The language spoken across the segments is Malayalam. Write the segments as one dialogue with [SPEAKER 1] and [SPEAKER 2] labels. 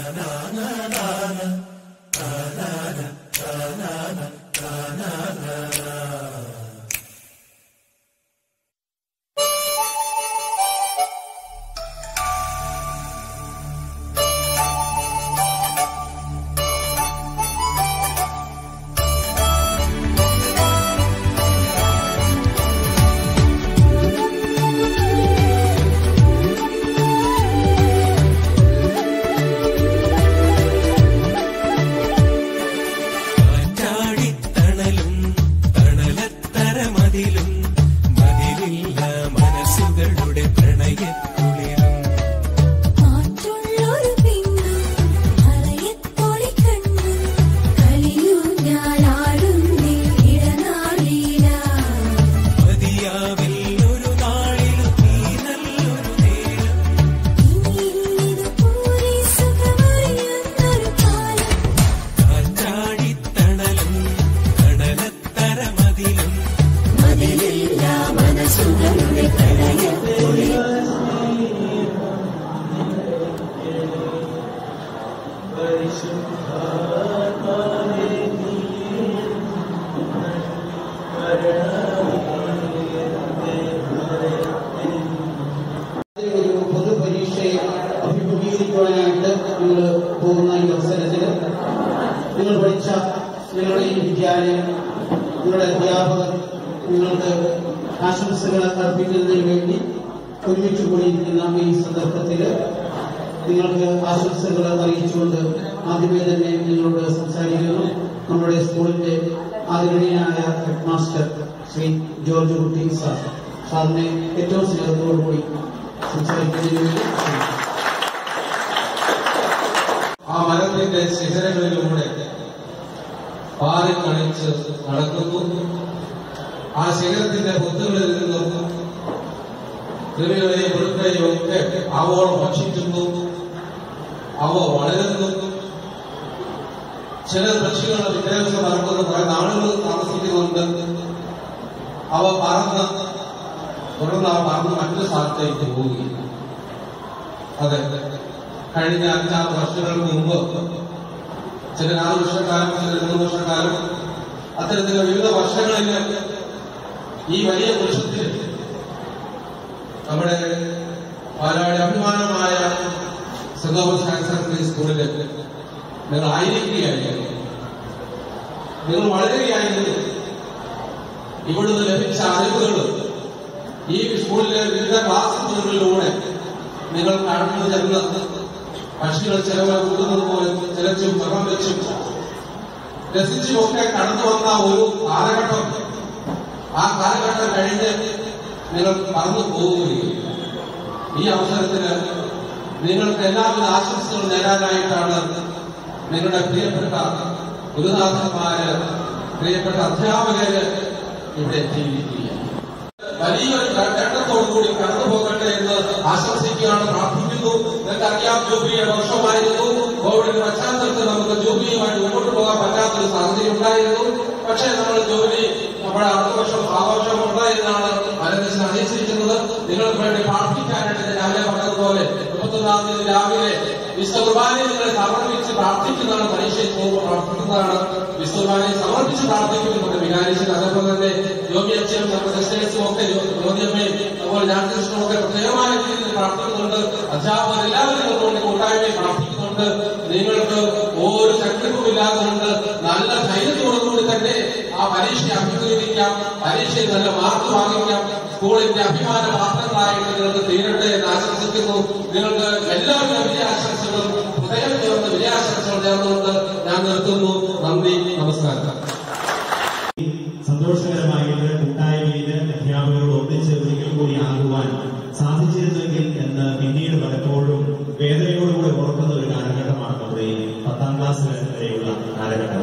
[SPEAKER 1] കാറ്റാടിത്തണലും തണലത്തരമതിലും മതിലില്ല മനസ്സുകളുടെ പ്രണയക്കുളിരും
[SPEAKER 2] കാറ്റുള്ളൊരു പെണ്ണും മലയത്തോളി കണ്ണും കളിയൂഞ്ഞാലാടുന്നേ ഇടനാഴിയില
[SPEAKER 1] മതിയാവിൽ ഒരു നാളിലും നീ നല്ലൊരു നേരം
[SPEAKER 2] ഇനിയിത് പൂരി സുഖമറിയുന്നൊരു കാലം
[SPEAKER 1] കാറ്റാടിത്തണലും തണലത്തരമതിലും
[SPEAKER 2] മതിലില്ല മനസ്സുകളുടെ പ്രണയക്കുളി
[SPEAKER 3] ഒരു പൊതുപരീക്ഷയെ അഭിമുഖീകരിക്കുവാനായിട്ട് നിങ്ങൾ പോകുന്ന ഈ അവസരത്തിൽ നിങ്ങൾ പഠിച്ച നിങ്ങളുടെ ഈ വിദ്യാലയം നിങ്ങളുടെ അധ്യാപകർ നിങ്ങൾക്ക് ആശംസകൾ അർപ്പിക്കുന്നതിന് വേണ്ടി ഒരുമിച്ച് കൂടിയിരിക്കുന്ന ഈ സന്ദർഭത്തിൽ നിങ്ങൾക്ക് ആശംസകൾ അറിയിച്ചുകൊണ്ട് ആദ്യമേ തന്നെ നിങ്ങളോട് സംസാരിക്കുന്നു നമ്മുടെ സ്കൂളിന്റെ ആദരണീയനായ head master Shri George Kutty sir സാറിനെ ഏറ്റവും സ്നേഹത്തോടുകൂടി സംസാരിക്കുന്നതിന് വേണ്ടി ക്ഷണിക്കുന്നു.
[SPEAKER 4] ആ മരത്തിന്റെ ശിഖരങ്ങളിലൂടെ പാറി കളിച്ച് നടക്കുന്നു ആ ശിഖരത്തിന്റെ പൊത്തുകളിൽ നിന്നും കൃമികളെയും പുഴുക്കളെയും ഒക്കെ അവൾ ഭക്ഷിക്കുന്നു അവ വളരുന്നു ചില പക്ഷികൾ വിദ്യാഭ്യാസം പറക്കുന്ന കുറെ നാളുകൾ താമസിക്കുന്നുണ്ട് അവ പറന്ന് തുടർന്ന് അവ പറന്ന് മറ്റൊരു സ്ഥലത്തേക്ക് പോവുകയില്ല അതെ കഴിഞ്ഞ അഞ്ചാറ് വർഷങ്ങൾക്ക് മുമ്പ് ചില നാല് വർഷക്കാലം ചില മൂന്ന് വർഷക്കാലം അത്തരത്തിലുള്ള വിവിധ വർഷങ്ങളിൽ ഈ വലിയ വൃക്ഷത്തിൽ നമ്മുടെ പാലാടി അഭിമാനമായ സെന്റ് തോമസ് ഹയർ സെക്കൻഡറി സ്കൂളിൽ നിങ്ങൾ ആയിരിക്കുകയായിരുന്നു നിങ്ങൾ വളരുകയായിരുന്നു ഇവിടുന്ന് ലഭിച്ച അറിവുകൾ ഈ സ്കൂളിലെ വിവിധ ക്ലാസ് മുറികളിലൂടെ നിങ്ങൾ കടന്നു ചെന്ന് പക്ഷികൾ ചിലവ് കൂടുന്നത് പോലെ ചിലച്ചും ശ്രമം വെച്ചും രസിച്ചുമൊക്കെ കടന്നു വന്ന ഒരു കാലഘട്ടം ആ കാലഘട്ടം കഴിഞ്ഞ് നിങ്ങൾ പറന്നു പോവുകയും ഈ അവസരത്തിന് നിങ്ങൾക്ക് എല്ലാവിധ ആശംസകൾ നേരാനായിട്ടാണ് നിങ്ങളുടെ പ്രിയപ്പെട്ട ഗുരുനാഥന്മാര് പ്രിയപ്പെട്ട അധ്യാപകര് ഇവിടെ എത്തിയിരിക്കുകയാണ് വലിയൊരു നേട്ടത്തോടുകൂടി കടന്നു പോകട്ടെ എന്ന് ആശംസിക്കുകയാണ് പ്രാർത്ഥിക്കുന്നു നിങ്ങൾക്കറിയാം ജൂബിലിയുടെ വർഷമായിരുന്നു കോവിഡിന്റെ പശ്ചാത്തലത്തിൽ നമുക്ക് ജൂബിലിയുമായിട്ട് മുമ്പോട്ട് പോകാൻ പറ്റാത്തൊരു സാഹചര്യം ഉണ്ടായിരുന്നു പക്ഷേ നമ്മൾ ജൂബിലി നമ്മുടെ അടുത്ത വർഷം ആഘോഷം ഉണ്ട് എന്നാണ് മലദേശം അറിയിച്ചിരിക്കുന്നത് നിങ്ങൾക്ക് വേണ്ടി പ്രാർത്ഥിക്കാനായിട്ട് ഞാൻ രാവിലെ പറഞ്ഞതുപോലെ മുപ്പത്തൊന്നാം തീയതി രാവിലെ വിശ്വ കുർബാനയെ നിങ്ങളെ സമർപ്പിച്ച് പ്രാർത്ഥിക്കുന്നതാണ് പരീക്ഷയിൽ പോകുമ്പോൾ പ്രാർത്ഥിക്കുന്നതാണ് വിശ്വ കുർബാനയെ സമർപ്പിച്ച് പ്രാർത്ഥിക്കുന്നുണ്ട് വികാരിച്ചൻ അതേപോലെ തന്നെ യോഗി അച്ഛനും നമ്മുടെ സിസ്റ്റേഴ്സും ഒക്കെ ജ്യോതിയമ്മയും അതുപോലെ ഞാൻ കൃഷ്ണനും ഒക്കെ പ്രത്യേകമായ രീതിയിൽ പ്രാർത്ഥിക്കുന്നുണ്ട് അധ്യാപകർ എല്ലാവരും നിങ്ങൾക്ക് വേണ്ടി കൂട്ടായ്മയിൽ പ്രാർത്ഥിക്കുന്നുണ്ട് നിങ്ങൾക്ക് ഒരു ചട്ടിപ്പുമില്ലാതെ കൊണ്ട് നല്ല ധൈര്യത്തോടുകൂടി തന്നെ ആ പരീക്ഷയെ അഭിമുഖീകരിക്കാം പരീക്ഷയിൽ നല്ല മാർക്ക് വാങ്ങിക്കാം സ്കൂളിന്റെ അഭിമാന പാത്രങ്ങളായിട്ട് നിങ്ങൾക്ക് തീരട്ടെ എന്ന് ആശംസിക്കുന്നു നിങ്ങൾക്ക് എല്ലാവരും വിജയാശംസകളും ഹൃദയം ചേർന്ന് വിജയാശംസകൾ ചേർന്നുകൊണ്ട് ഞാൻ നിർത്തുന്നു നന്ദി നമസ്കാരം
[SPEAKER 5] സന്തോഷകരമായിട്ട് കൂട്ടായ്മയിൽ അധ്യാപകരോട് ഒന്നിച്ച് ഒരിക്കൽ കൂടി ആകുവാൻ സാധിച്ചിരുന്നെങ്കിൽ എന്ന് പിന്നീട് പലപ്പോഴും വേദനയോടുകൂടി ഓർക്കുന്ന ഒരു കാലഘട്ടമാണ് നമ്മുടെ ഈ പത്താം ക്ലാസ് വരെയുള്ള കാലഘട്ടം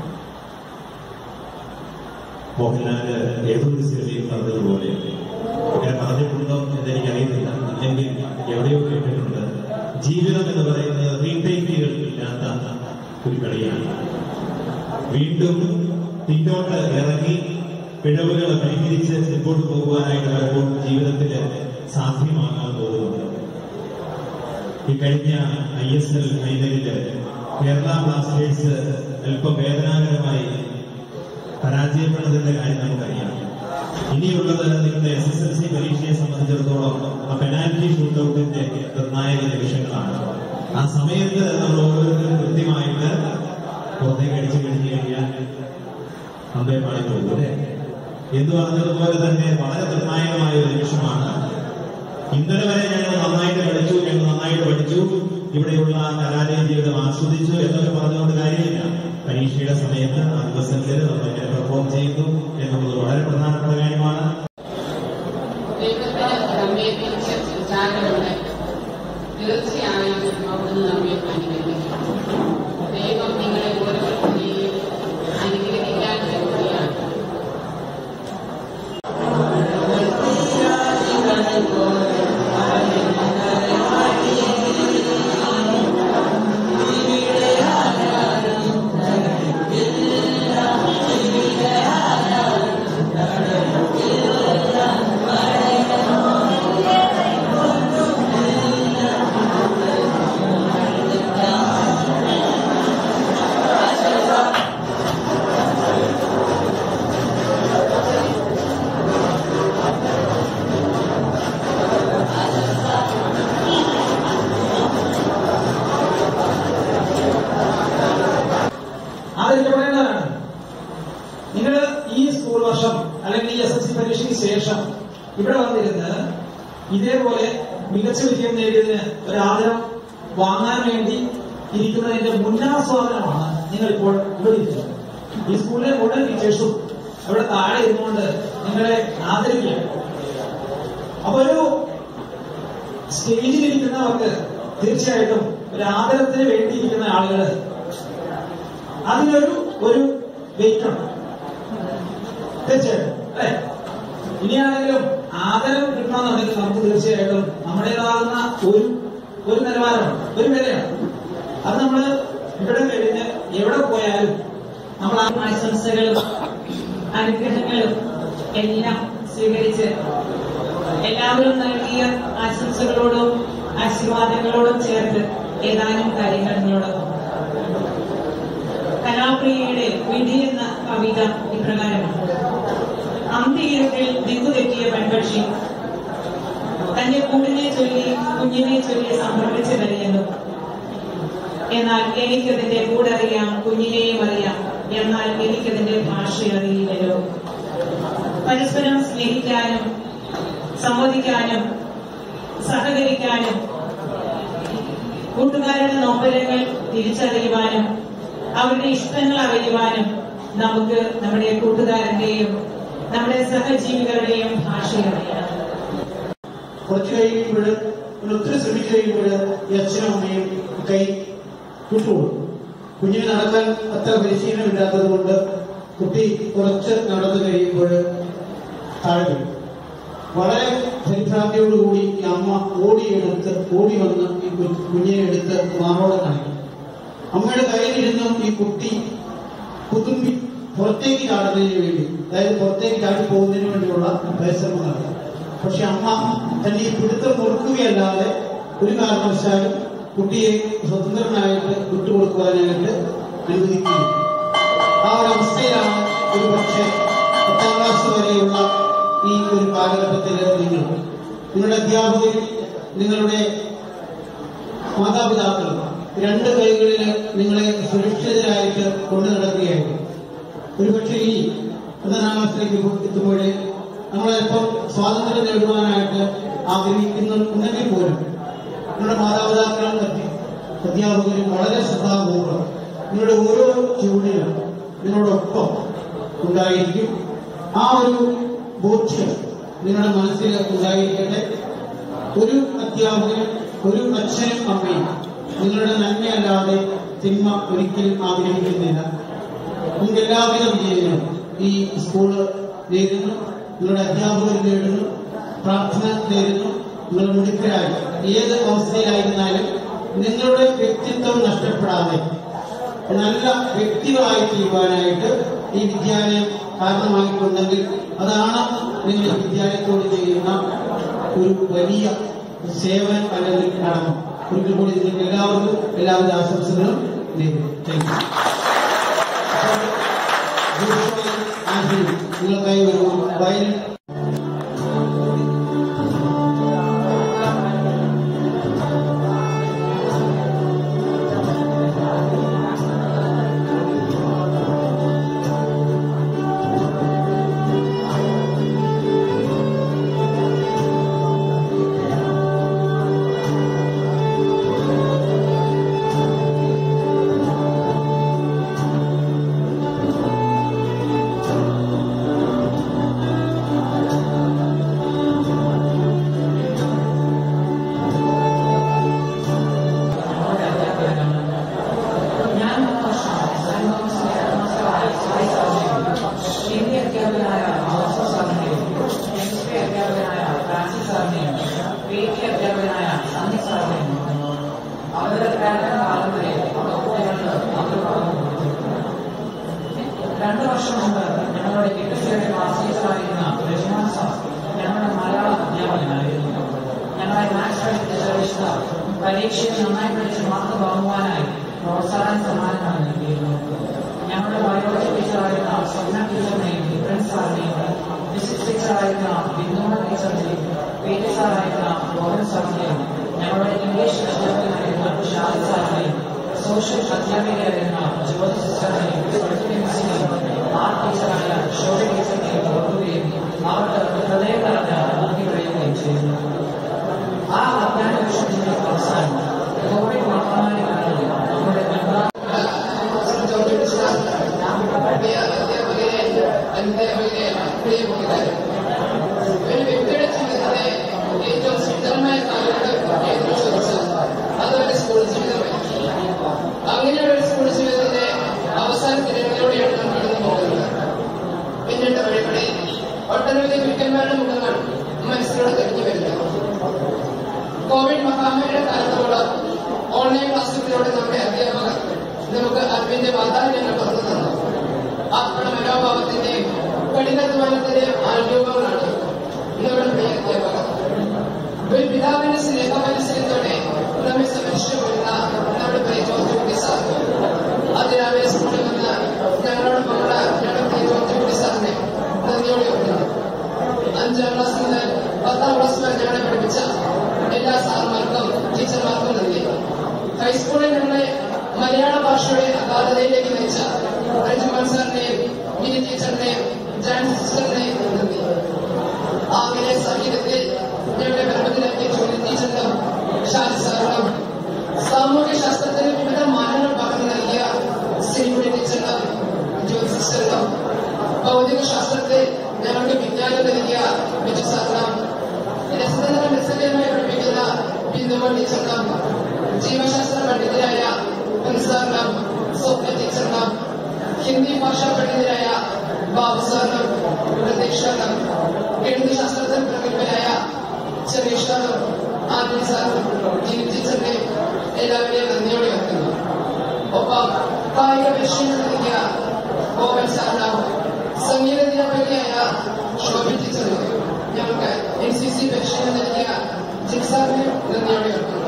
[SPEAKER 5] മോഹൻലാല് ഏതൊരു സിനിമയും പറഞ്ഞതുപോലെ ഇങ്ങനെ പറഞ്ഞിട്ടുണ്ടോ എന്ന് എനിക്കറിയത്തില്ല അല്ലെങ്കിൽ എവിടെയോ കേട്ടിട്ടുണ്ട് ജീവിതം എന്ന് പറയുന്നത് റീടേക്കുകൾ ഇല്ലാത്ത ഒരു കളിയാണ് വീണ്ടും പിന്നോട്ട് ഇറങ്ങി പിഴവുകൾ പരിഹരിച്ച് മുമ്പോട്ട് പോകുവാനായിട്ട് പലപ്പോൾ ജീവിതത്തിൽ സാധ്യമാകാൻ പോകുന്നുണ്ട് ഈ കഴിഞ്ഞ ഐ എസ് എൽ ഫൈനലില് കേരള ബ്ലാസ്റ്റേഴ്സ് അല്പം വേദനാകരമായി പരാജയപ്പെട്ടതിന്റെ കാര്യം നമുക്കറിയാം ഇനിയുള്ളത് നിങ്ങളുടെ എസ് എസ് എൽ സി പരീക്ഷയെ സംബന്ധിച്ചിടത്തോളം ആ പെനാൽറ്റി ഷൂട്ടൌട്ടിന്റെ നിർണായക നിമിഷങ്ങളാണ് ആ സമയത്ത് നമ്മൾ ഓരോരുത്തരും കൃത്യമായിട്ട് പുറത്തേക്ക് അടിച്ചു കഴിഞ്ഞു കഴിഞ്ഞാൽ അമ്പയെ പാടി പോകും അല്ലേ എന്ന് പറഞ്ഞതുപോലെ തന്നെ വളരെ നിർണായകമായ ഒരു നിമിഷമാണ് ഇന്നലെ വരെ ഞങ്ങൾ നന്നായിട്ട് പഠിച്ചു ഞങ്ങൾ നന്നായിട്ട് പഠിച്ചു ഇവിടെയുള്ള കലാലയ ജീവിതം ആസ്വദിച്ചു എന്നൊക്കെ പറഞ്ഞുകൊണ്ട് കാര്യമില്ല പരീക്ഷയുടെ സമയത്ത് ആ ദിവസങ്ങളിൽ നമ്മൾ എങ്ങനെ പെർഫോം ചെയ്യുന്നു എന്നുള്ളത് വളരെ പ്രധാനപ്പെട്ട കാര്യമാണ്
[SPEAKER 6] ദൈവത്തിന് നമ്മെ തിരിച്ച് വിചാരമുണ്ട് തീർച്ചയായും അവിടുന്ന് നമ്മെ അനുഗ്രഹിക്കും ദൈവം നിങ്ങളെ ഓരോരുത്തരെയും അനുഗ്രഹിക്കാൻ കഴിയുകയാണ്
[SPEAKER 7] ആദരിക്കപ്പെടേണ്ടതാണ് നിങ്ങൾ ഈ സ്കൂൾ വർഷം അല്ലെങ്കിൽ ഈ എസ് എസ് സി പരീക്ഷയ്ക്ക് ശേഷം ഇവിടെ വന്നിരുന്ന് ഇതേപോലെ മികച്ച വിജയം നേടിയതിന് ഒരു ആദരം വാങ്ങാൻ വേണ്ടി ഇരിക്കുന്നതിന്റെ മുന്നാസ്വാദനമാണ് നിങ്ങൾ ഇപ്പോൾ ഇവിടെ ഇരിക്കുന്നത് ഈ സ്കൂളിലെ മുഴുവൻ ടീച്ചേഴ്സും അവിടെ താഴെ ഇരുന്നുകൊണ്ട് നിങ്ങളെ ആദരിക്കുകയാണ് അപ്പൊ ഒരു സ്റ്റേജിലിരിക്കുന്നവർക്ക് തീർച്ചയായിട്ടും ഒരു ആദരത്തിന് വേണ്ടിയിരിക്കുന്ന ആളുകൾ അതിനൊരു ഒരു വെയിറ്റ് ഉണ്ട് തീർച്ചയായിട്ടും അല്ലെ ഇനിയാണെങ്കിലും ആദരം കിട്ടണമെന്നുണ്ടെങ്കിൽ നമുക്ക് തീർച്ചയായിട്ടും നമ്മുടേതാകുന്ന ഒരു ഒരു നിലവാരമുണ്ട് ഒരു വിലയാണ് അത് നമ്മൾ ഇവിടെ കഴിഞ്ഞ് എവിടെ പോയാലും നമ്മൾ ആ
[SPEAKER 8] ആശംസകളും അനുഗ്രഹങ്ങളും എല്ലാം സ്വീകരിച്ച് എല്ലാവരും നൽകിയ ആശംസകളോടും ആശീർവാദങ്ങളോടും ചേർത്ത് ഏതാനും കാര്യങ്ങൾ നിങ്ങളോടൊപ്പം കലാപ്രിയയുടെ വിധി എന്ന കവിത ഇപ്രകാരമാണ് അന്ത്യയിരുട്ടിൽ ദിക്കുതെറ്റിയ പെൺപക്ഷി തന്റെ കൂടിനെ ചൊല്ലി കുഞ്ഞിനെ ചൊല്ലി സംഭ്രമിച്ച് കഴിയുന്നു എന്നാൽ എനിക്കതിന്റെ കൂടറിയാം കുഞ്ഞിനെയും അറിയാം എന്നാൽ എനിക്കതിന്റെ ഭാഷ അറിയില്ലല്ലോ പരസ്പരം സ്നേഹിക്കാനും സംവദിക്കാനും സഹകരിക്കാനും കൂട്ടുകാരുടെ നൊമ്പരങ്ങൾ തിരിച്ചറിയുവാനും അവരുടെ ഇഷ്ടങ്ങൾ അറിയുവാനും നമുക്ക് നമ്മുടെ കൂട്ടുകാരന്റെയും നമ്മുടെ സഹജീവികളുടെയും ഭാഷ അറിയണം
[SPEAKER 3] കുറച്ച് കഴിയുമ്പോൾ ഒത്തിരി ശ്രമിച്ചു കഴിയുമ്പോൾ ഈ അച്ഛനും അമ്മയും കൈ വിട്ടുപോകും കുഞ്ഞിന് നടക്കാൻ അത്ര പരിശീലനമില്ലാത്തത് കൊണ്ട് കുട്ടി കുറച്ച് നടന്നു കഴിയുമ്പോൾ താഴെ വീഴും. വളരെ പരിഭ്രാന്തിയോടുകൂടി ഈ അമ്മ ഓടിയെടുത്ത് ഓടി വന്ന് ഈ കു- കുഞ്ഞിനെ എടുത്ത് മാറോടെ കാണിക്കും അമ്മയുടെ കയ്യിലിരുന്നും ഈ കുട്ടി കുതുമ്പി പുറത്തേക്ക് ചാടുന്നതിന് വേണ്ടി അതായത് പുറത്തേക്ക് ചാടി പോകുന്നതിന് വേണ്ടിയുള്ള പരിശ്രമം നടത്തും പക്ഷെ അമ്മ തന്റെ ഈ പിടുത്തം മുറുക്കുകയല്ലാതെ ഒരു കാരണവശാലും കുട്ടിയെ സ്വതന്ത്രനായിട്ട് വിട്ടുകൊടുക്കുവാനായിട്ട് അനുവദിക്കുകയും ആ ഒരു അവസ്ഥയിലാണ് ഒരു പക്ഷേ പത്താം ക്ലാസ് വരെയുള്ള ഈ ഒരു കാലഘട്ടത്തിൽ നിങ്ങൾ നിങ്ങളുടെ അധ്യാപകരും നിങ്ങളുടെ മാതാപിതാക്കളും രണ്ട് കൈകളിൽ നിങ്ങളെ സുരക്ഷിതരായിട്ട് കൊണ്ടു നടക്കുകയായിരുന്നു ഒരുപക്ഷെ ഈ ഒന്നാം ക്ലാസ്സിലേക്ക് എത്തുമ്പോഴേ നമ്മളെപ്പം സ്വാതന്ത്ര്യം നേടുവാനായിട്ട് ആഗ്രഹിക്കുന്നുണ്ടെങ്കിൽ പോലും നിങ്ങളുടെ മാതാപിതാക്കളും മറ്റ് അധ്യാപകരും വളരെ ശ്രദ്ധാപൂർവ്വം നിങ്ങളുടെ ഓരോ ചൂടിലും നിങ്ങളോടൊപ്പം ഉണ്ടായിരിക്കും ആ ഒരു ബോധ്യം നിങ്ങളുടെ മനസ്സിൽ ഉണ്ടായിരിക്കട്ടെ ഒരു അധ്യാപകനും ഒരു അച്ഛനും അമ്മയും നിങ്ങളുടെ നന്മയല്ലാതെ തിന്മ ഒരിക്കലും ആഗ്രഹിക്കുന്നില്ല നിങ്ങൾക്ക് എല്ലാവിധ വിജയങ്ങളും ഈ സ്കൂള് നേരുന്നു നിങ്ങളുടെ അധ്യാപകർ നേടുന്നു പ്രാർത്ഥന നേരുന്നു നിങ്ങൾ മിടുക്കരായി ഏത് അവസ്ഥയിലായിരുന്നാലും നിങ്ങളുടെ വ്യക്തിത്വം നഷ്ടപ്പെടാതെ നല്ല വ്യക്തികളായി തീരുവാനായിട്ട് ഈ വിദ്യാലയം കാരണമായിട്ടുണ്ടെങ്കിൽ അതാണ് നിങ്ങൾ ഈ വിദ്യാലയത്തോട് ചെയ്യുന്ന ഒരു വലിയ സേവനം അല്ലെങ്കിൽ കടമ ഒരിക്കൽ കൂടി നിങ്ങൾക്ക് എല്ലാവർക്കും എല്ലാവിധ ആശംസകളും നേരുന്നു താങ്ക് യു ജോഷുവ ആന്റണി നിങ്ങൾക്കായി ഒരു വയലിൻ
[SPEAKER 9] ഞാൻ മൂന്ന് വർഷമായി ഹിന്ദി അധ്യാപകനായ ജോസഫ് സാറിനെയും കെമിസ്ട്രി അധ്യാപകനായ ഫ്രാൻസിസ് സാറിനെയും പി ടി അധ്യാപകനായ സന്ദീപ് സാറിനെയും നോക്കുന്നു അവരുടെ പ്രേരണ കാലം വരെ കുട്ടികൾക്ക് അവർ പറഞ്ഞു കൊടുത്തിട്ടുണ്ട് രണ്ടു വർഷം മുമ്പ് ഞങ്ങളുടെ കെമിസ്ട്രിയുടെ ക്ലാസ് ടീച്ചറായിരുന്ന രജമാൻ സാർ ഞങ്ങളുടെ മലയാള അധ്യാപകനായിരുന്നു ഞങ്ങളെ മാത്സ് പഠിപ്പിച്ച രജിത പരീക്ഷയിൽ നന്നായി പഠിച്ച് മാർക്ക് വാങ്ങുവാനായി പ്രോത്സാഹന സമ്മാനമാണ് നൽകിയിരുന്നു ഞങ്ങളുടെ ബയോളജി ടീച്ചറായിരുന്ന സ്വപ്ന ടീച്ചറിനെയും ഡിഫറൻസ് സാറിനെയും ഫിസിക്സ് ടീച്ചറായിരുന്ന ബിന്ദുമ ടീച്ചറിനെയും പി ടി സാറായിരുന്ന ഗോവൻ സാറിനെയും ഞങ്ങളുടെ ഇംഗ്ലീഷ് അധ്യാപകനായിരുന്ന ഷാദ് സാറിനെയും സോഷ്യൽ അധ്യാപികയായിരുന്ന ജ്യോതി സിസ്റ്ററിനെയും മിസ്സിനെയും ആർട്ട് ടീച്ചറായ ഷോറി ടീച്ചറിനെയും ഓർക്കുകയും അവർക്ക് ഹൃദയം നിറഞ്ഞ നന്ദി പറയുകയും ചെയ്യുന്നു ആ അജ്ഞാന വിഷയത്തിന്റെ അവസാനം കോവിഡ് മഹാമാരി കാലത്ത് നമ്മുടെ ബംഗാൾ
[SPEAKER 6] ഒരു വ്യക്തിയുടെ ജീവിതത്തിലെ ഏറ്റവും സുന്ദരമായ കാലഘട്ടം എന്ന് ചോദിച്ചാൽ അത് ഒരു സ്കൂൾ ജീവിതമായിരിക്കും അങ്ങനെയുള്ള ഒരു സ്കൂൾ ജീവിതത്തിന്റെ അവസാന ദിനങ്ങളിലൂടെയാണ് നാം കടന്നു പോകുന്നത് പിന്നീട് വഴിപടി ഒട്ടനവധി മിക്കന്മാരുടെ മുഖങ്ങൾ മനസ്സിലൂടെ തെളിഞ്ഞു വരുന്നു കോവിഡ് മഹാമാരിയുടെ കാലത്തോളം ഓൺലൈൻ ക്ലാസ്സുകളിലൂടെ നമ്മുടെ അധ്യാപകർ നമുക്ക് അറിവിന്റെ വാതായനങ്ങൾ തുറന്നു തന്നു ആത്മ മനോഭാവത്തിന്റെ കഠിനാധ്വാനത്തിന്റെ ആരൂപങ്ങളാണ് നമ്മുടെ പ്രിയ അധ്യാപകർ ഒരു പിതാവിന്റെ സ്നേഹമനുസരിച്ചോടെ നമ്മെ സംരക്ഷിച്ചു വരുന്ന നമ്മുടെ പ്രിയ ജ്യോതികുട്ടി സാർ അതിരാവിലെ സ്കൂളിൽ നിന്ന് ഞങ്ങളോടൊപ്പമുള്ള ഞങ്ങളുടെ പ്രിയ ജ്യോതികുട്ടി സാറിനെ നന്ദിയോടെ ഓർക്കുന്നു അഞ്ചാം ക്ലാസ് മുതൽ പത്താം ക്ലാസ് വരെ ഞങ്ങളെ പഠിപ്പിച്ച എല്ലാ സാർമാർക്കും ടീച്ചർമാർക്കും നന്ദി ഹൈസ്കൂളിൽ ഞങ്ങളെ മലയാള ഭാഷയുടെ അഗാധതയിലേക്ക് നയിച്ച റജിമാൻ സാറിനെയും മിനി ടീച്ചറിനെയും ജാൻ സിസ്റ്ററിനെയും നന്ദി ആംഗലേയ സംഗീതത്തിൽ ഞങ്ങളുടെ ബന്ധത്തിലേക്ക് ജോലി ടീച്ചറിനും ഷാജി സാറിനും സാമൂഹ്യ ശാസ്ത്രത്തിന് വിവിധ മാനങ്ങൾ പകർന്നു നൽകിയ സിനിമയുടെ ടീച്ചറിനും ജ്യോതി സിസ്റ്ററിനും ഭൗതിക ശാസ്ത്രത്തിൽ ഞങ്ങൾക്ക് വിജ്ഞാനം നൽകിയ ബിജു സാറിനും രസതന്ത്രം രസകരമായി പഠിപ്പിക്കുന്ന ബിന്ദുമ ടീച്ചറിനും ജീവശാസ്ത്ര പണ്ഡിതരായ സാറിനും സ്വപ്ന ടീച്ചറിനും ഹിന്ദി ഭാഷാ പണ്ഡിതരായ ബാബു സാറിനും പ്രതീക്ഷ സാറിനും ഗണിതശാസ്ത്രത്തിൽ പ്രഗത്ഭരായ ചെറിയ സാറും ആന്റണി സാറും ജിനി ടീച്ചറിനെ എല്ലാവരെയും നന്ദിയോടെ ഓർക്കുന്നു ഒപ്പം കായിക പരിശീലനം നൽകിയ ഗോപൻ സാറിനും സംഗീത അധ്യാപകയായ ശോഭി ടീച്ചറിനും ഞങ്ങൾക്ക് എൻ സി സി പരിശീലനം നൽകിയ ജിക്സാറിനെ നന്ദിയോടെ ഓർക്കുന്നു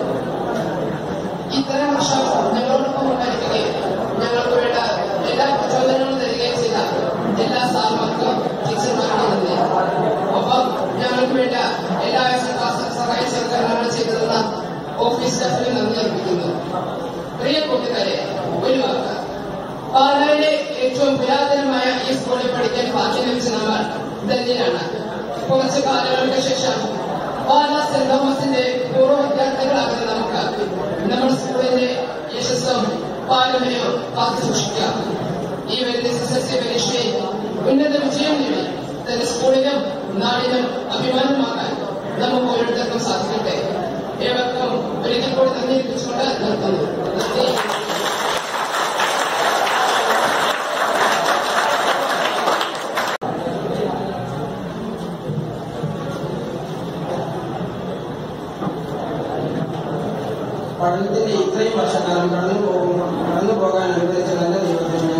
[SPEAKER 6] ഇത്തരം വർഷം ഞങ്ങളോടൊപ്പം ഉണ്ടായിരിക്കുകയും ഞങ്ങൾക്ക് വേണ്ട എല്ലാ പ്രചോദനങ്ങളും തരികയും ചെയ്ത എല്ലാ സാർമാർക്കും ടീച്ചർമാർക്കും നന്ദി ഒപ്പം ഞങ്ങൾക്ക് വേണ്ട എല്ലാ സർക്കാർ സഹായ സഹകരണങ്ങളും ചെയ്തു തന്ന ഓഫീസ് സ്റ്റാഫിന് നന്ദി അർപ്പിക്കുന്നു പ്രിയ കൂട്ടുകാരെ ഒരു വാക്ക് പാലായിലെ ഏറ്റവും പുരാതനമായ ഈ സ്കൂളിൽ പഠിക്കാൻ ഭാഗ്യം ലഭിച്ച നമ്മൾ ധന്യരാണ് കുറച്ചു കാലങ്ങൾക്ക് ശേഷം പാല സെന്റ് തോമസിന്റെ പൂർവ്വ വിദ്യാർത്ഥികളാകുന്ന നമുക്ക് നമ്മുടെ സ്കൂളിന്റെ യശസ്സും പാരമ്പര്യവും കാത്തു സൂക്ഷിക്കാം ഈ വരുന്ന എസ് എസ് എൽ സി പരീക്ഷയിൽ ഉന്നത വിജയം നേടി തന്റെ സ്കൂളിനും നാടിനും അഭിമാനമാക്കാൻ നമുക്ക് ഓരോരുത്തർക്കും സാധിക്കട്ടെ ഏവർക്കും ഒരിക്കൽ കൂടി നന്ദി അർപ്പിച്ചുകൊണ്ട് നിർത്തുന്നു നന്ദി
[SPEAKER 10] പഠനത്തിന്റെ ഇത്രയും വർഷക്കാലം കടന്നു പോകും കടന്നു പോകാൻ അനുവദിച്ച നല്ല ദൈവത്തിന്